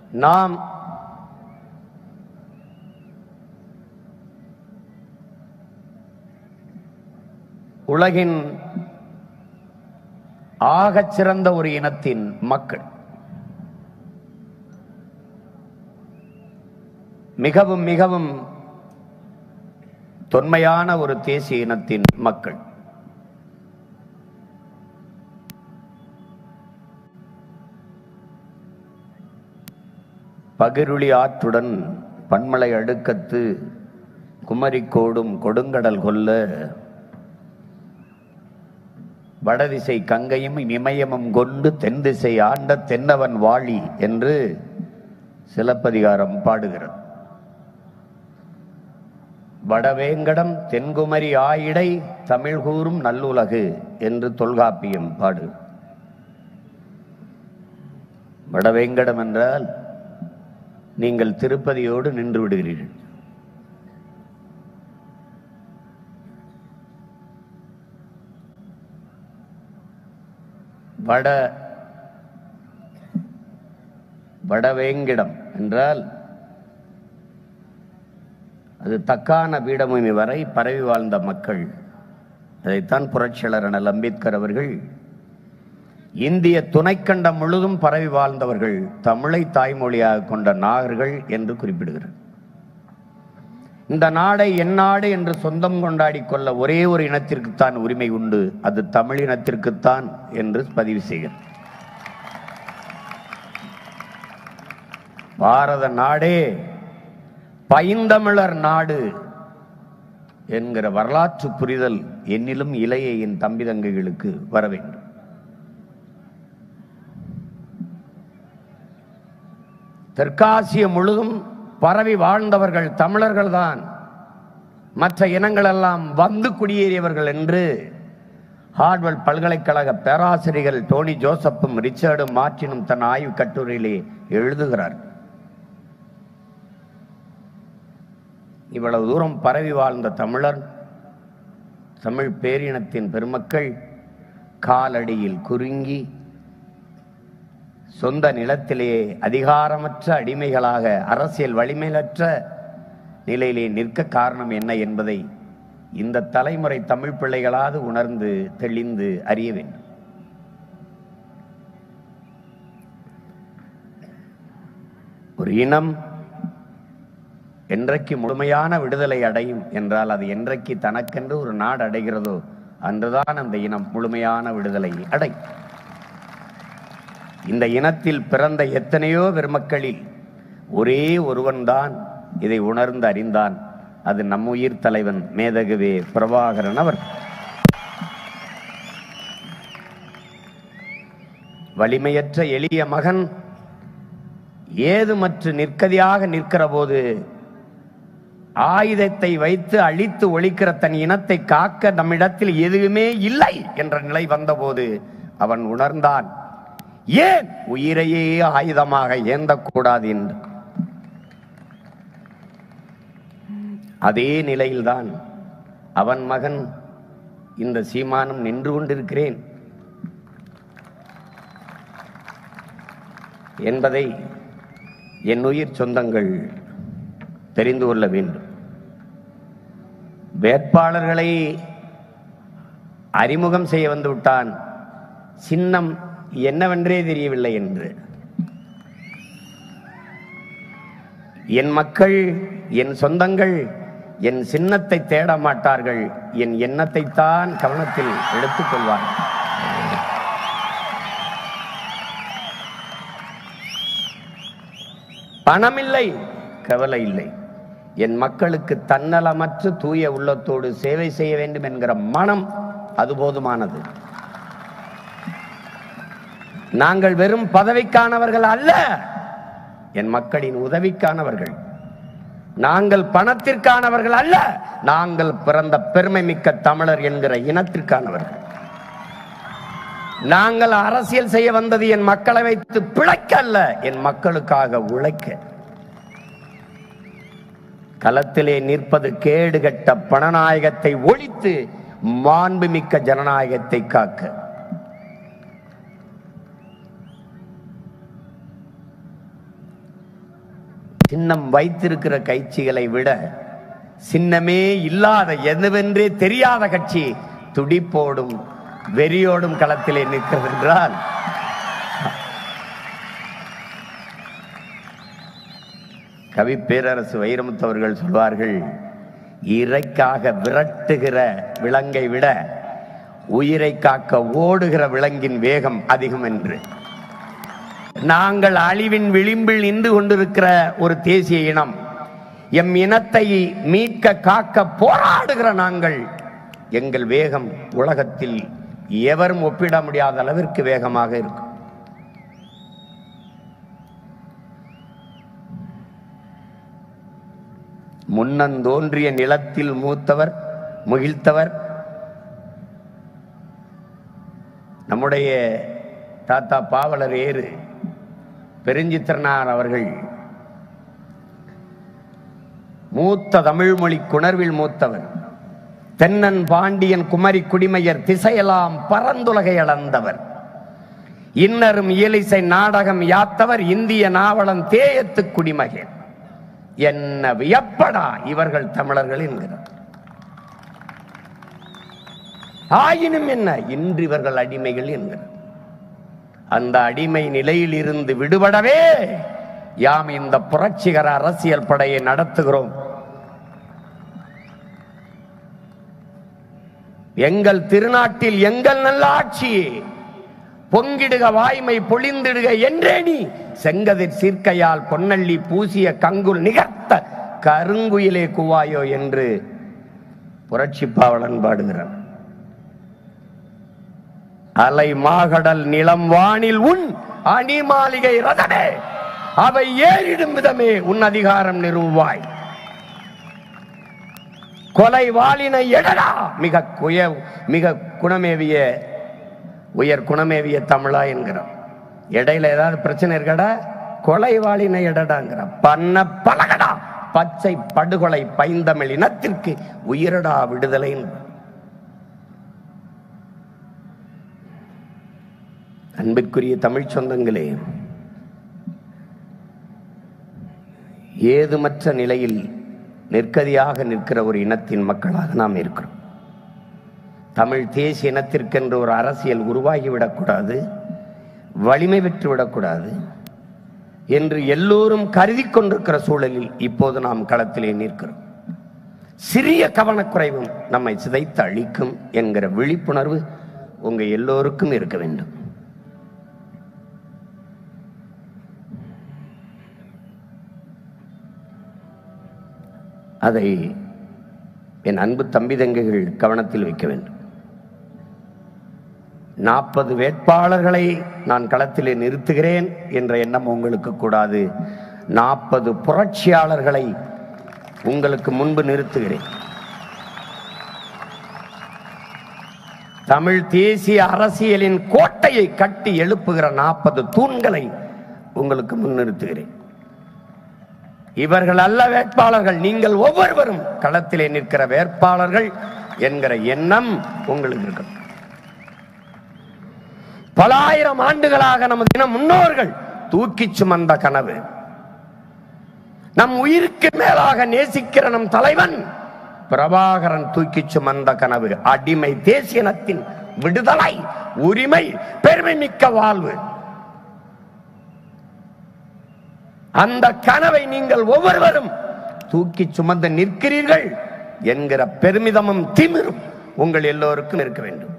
நாம் உலகின் ஆகச் சிறந்த ஒரு இனத்தின் மக்கள் மிகவும் மிகவும் தொன்மையான ஒரு தேசிய இனத்தின் மக்கள் பகிருளி ஆற்றுடன் பன்மலை அடுக்கத்து குமரிக்கோடும் கொடுங்கடல் கொல்ல வடதிசை கங்கையும் இமயமும் கொண்டு தென் திசை ஆண்ட தென்னவன் வாழி என்று சிலப்பதிகாரம் பாடுகிறது வடவேங்கடம் தென்குமரி ஆயிடை தமிழ் கூறும் நல்லுலகு என்று தொல்காப்பியம் பாடு வடவேங்கடம் என்றால் நீங்கள் திருப்பதியோடு நின்று விடுகிறீர்கள் வட வடவேங்கிடம் என்றால் அது தக்கான பீடபூமி வரை பரவி வாழ்ந்த மக்கள் அதைத்தான் புரட்சியாளர் அண்ணல் அம்பேத்கர் அவர்கள் இந்திய துணைக்கண்டம் முழுதும் பரவி வாழ்ந்தவர்கள் தமிழை தாய்மொழியாக கொண்ட நாகர்கள் என்று குறிப்பிடுகிறார் இந்த நாடை என் நாடு என்று சொந்தம் கொண்டாடி கொள்ள ஒரே ஒரு இனத்திற்குத்தான் உரிமை உண்டு அது தமிழ் இனத்திற்குத்தான் என்று பதிவு செய்கிறார் பாரத நாடே பைந்தமிழர் நாடு என்கிற வரலாற்று புரிதல் என்னிலும் இளைய என் தம்பி தங்கைகளுக்கு வர வேண்டும் தெற்காசியம் முழுதும் பரவி வாழ்ந்தவர்கள் தமிழர்கள்தான் மற்ற இனங்களெல்லாம் வந்து குடியேறியவர்கள் என்று ஹார்வர்ட் பல்கலைக்கழக பேராசிரியர்கள் டோனி ஜோசப்பும் ரிச்சர்டும் மார்ட்டினும் தன் ஆய்வு கட்டுரையிலே எழுதுகிறார் இவ்வளவு தூரம் பரவி வாழ்ந்த தமிழர் தமிழ் பேரினத்தின் பெருமக்கள் காலடியில் குறுங்கி சொந்த நிலத்திலேயே அதிகாரமற்ற அடிமைகளாக அரசியல் வலிமையற்ற நிலையிலே நிற்க காரணம் என்ன என்பதை இந்த தலைமுறை தமிழ் பிள்ளைகளாவது உணர்ந்து தெளிந்து அறிய வேண்டும் ஒரு இனம் என்றைக்கு முழுமையான விடுதலை அடையும் என்றால் அது என்றைக்கு தனக்கென்று ஒரு நாடு அடைகிறதோ அன்றுதான் அந்த இனம் முழுமையான விடுதலை அடையும் இந்த இனத்தில் பிறந்த எத்தனையோ பெருமக்களில் ஒரே ஒருவன்தான் இதை உணர்ந்து அறிந்தான் அது நம் உயிர் தலைவன் மேதகுவே பிரபாகரன் அவர் வலிமையற்ற எளிய மகன் ஏதுமற்று நிற்கதியாக நிற்கிற போது ஆயுதத்தை வைத்து அழித்து ஒழிக்கிற தன் இனத்தை காக்க நம்மிடத்தில் எதுவுமே இல்லை என்ற நிலை வந்தபோது அவன் உணர்ந்தான் ஏன் உயிரையே ஆயுதமாக ஏந்தக்கூடாது என்று அதே நிலையில்தான் அவன் மகன் இந்த சீமானம் நின்று கொண்டிருக்கிறேன் என்பதை என் உயிர் சொந்தங்கள் தெரிந்து கொள்ள வேண்டும் வேட்பாளர்களை அறிமுகம் செய்ய வந்து விட்டான் சின்னம் என்னவென்றே தெரியவில்லை என்று என் மக்கள் என் சொந்தங்கள் என் சின்னத்தை தேட மாட்டார்கள் என் எண்ணத்தை தான் கவனத்தில் எடுத்துக் கொள்வார்கள் பணமில்லை கவலை இல்லை என் மக்களுக்கு தன்னலமற்று தூய உள்ளத்தோடு சேவை செய்ய வேண்டும் என்கிற மனம் அது போதுமானது நாங்கள் வெறும் பதவிக்கானவர்கள் அல்ல என் மக்களின் உதவிக்கானவர்கள் நாங்கள் பணத்திற்கானவர்கள் அல்ல நாங்கள் பிறந்த பெருமை மிக்க தமிழர் என்கிற இனத்திற்கானவர்கள் நாங்கள் அரசியல் செய்ய வந்தது என் மக்களை வைத்து பிழைக்க அல்ல என் மக்களுக்காக உழைக்க களத்திலே நிற்பது கேடுகட்ட பணநாயகத்தை ஒழித்து மாண்புமிக்க ஜனநாயகத்தை காக்க சின்னம் வைத்திருக்கிற கட்சிகளை விட சின்னமே இல்லாத எதுவென்றே தெரியாத கட்சி துடிப்போடும் வெறியோடும் களத்திலே நிற்கிறது என்றால் கவி பேரரசு வைரமுத்து அவர்கள் சொல்வார்கள் இறைக்காக விரட்டுகிற விலங்கை விட உயிரை காக்க ஓடுகிற விலங்கின் வேகம் அதிகம் என்று நாங்கள் அழிவின் விளிம்பில் நின்று கொண்டிருக்கிற ஒரு தேசிய இனம் எம் இனத்தை மீட்க காக்க போராடுகிற நாங்கள் எங்கள் வேகம் உலகத்தில் எவரும் ஒப்பிட முடியாத அளவிற்கு வேகமாக இருக்கும் முன்னந்தோன்றிய நிலத்தில் மூத்தவர் முகிழ்த்தவர் நம்முடைய தாத்தா பாவலர் ஏறு பெருஞ்சித்திரனார் அவர்கள் மூத்த தமிழ்மொழி குணர்வில் மூத்தவர் தென்னன் பாண்டியன் குமரி குடிமையர் திசையெல்லாம் பரந்துலகை அளந்தவர் இன்னரும் இயலிசை நாடகம் யாத்தவர் இந்திய நாவலம் தேயத்து குடிமகன் என்ன வியப்படா இவர்கள் தமிழர்கள் என்கிறார் ஆயினும் என்ன இன்று இவர்கள் அடிமைகள் என்கிறார் அந்த அடிமை நிலையில் இருந்து விடுபடவே யாம் இந்த புரட்சிகர அரசியல் படையை நடத்துகிறோம் எங்கள் திருநாட்டில் எங்கள் நல்ல ஆட்சியே பொங்கிடுக வாய்மை பொழிந்திடுக என்றே நீ செங்கதிர் சீர்க்கையால் பொன்னள்ளி பூசிய கங்குல் நிகர்த்த கருங்குயிலே குவாயோ என்று புரட்சி பாவலன் பாடுகிறான் அலை மாகடல் நிலம் வானில் உன் அணி மாளிகை ரதமே அவை ஏறிடும் விதமே உன் அதிகாரம் நிறுவாய் கொலை வாளினை எடடா மிக குய மிக குணமேவிய உயர் குணமேவிய தமிழா என்கிறான் இடையில ஏதாவது பிரச்சனை இருக்கடா கொலை வாளினை எடடாங்கிற பண்ண பழகடா பச்சை படுகொலை பைந்தமிழ் இனத்திற்கு உயிரடா விடுதலை என்கிறான். அன்பிற்குரிய தமிழ் சொந்தங்களே ஏதுமற்ற நிலையில் நிற்கதியாக நிற்கிற ஒரு இனத்தின் மக்களாக நாம் இருக்கிறோம் தமிழ் தேசிய இனத்திற்கென்று ஒரு அரசியல் உருவாகிவிடக்கூடாது வலிமை பெற்று விடக்கூடாது என்று எல்லோரும் கருதி கொண்டிருக்கிற சூழலில் இப்போது நாம் களத்திலே நிற்கிறோம் சிறிய கவனக்குறைவும் நம்மை சிதைத்து அழிக்கும் என்கிற விழிப்புணர்வு உங்க எல்லோருக்கும் இருக்க வேண்டும் அதை என் அன்பு தம்பி தங்கைகள் கவனத்தில் வைக்க வேண்டும் நாற்பது வேட்பாளர்களை நான் களத்திலே நிறுத்துகிறேன் என்ற எண்ணம் உங்களுக்கு கூடாது நாற்பது புரட்சியாளர்களை உங்களுக்கு முன்பு நிறுத்துகிறேன் தமிழ் தேசிய அரசியலின் கோட்டையை கட்டி எழுப்புகிற நாற்பது தூண்களை உங்களுக்கு முன்னிறுத்துகிறேன் இவர்கள் அல்ல வேட்பாளர்கள் நீங்கள் ஒவ்வொருவரும் களத்திலே நிற்கிற வேட்பாளர்கள் என்கிற எண்ணம் உங்களுக்கு இருக்கும் பல ஆயிரம் ஆண்டுகளாக நமது இன முன்னோர்கள் தூக்கி சுமந்த கனவு நம் உயிருக்கு மேலாக நேசிக்கிற நம் தலைவன் பிரபாகரன் தூக்கி சுமந்த கனவு அடிமை தேசியனத்தின் விடுதலை உரிமை பெருமை மிக்க வாழ்வு அந்த கனவை நீங்கள் ஒவ்வொருவரும் தூக்கி சுமந்து நிற்கிறீர்கள் என்கிற பெருமிதமும் திமிரும் உங்கள் எல்லோருக்கும் இருக்க வேண்டும்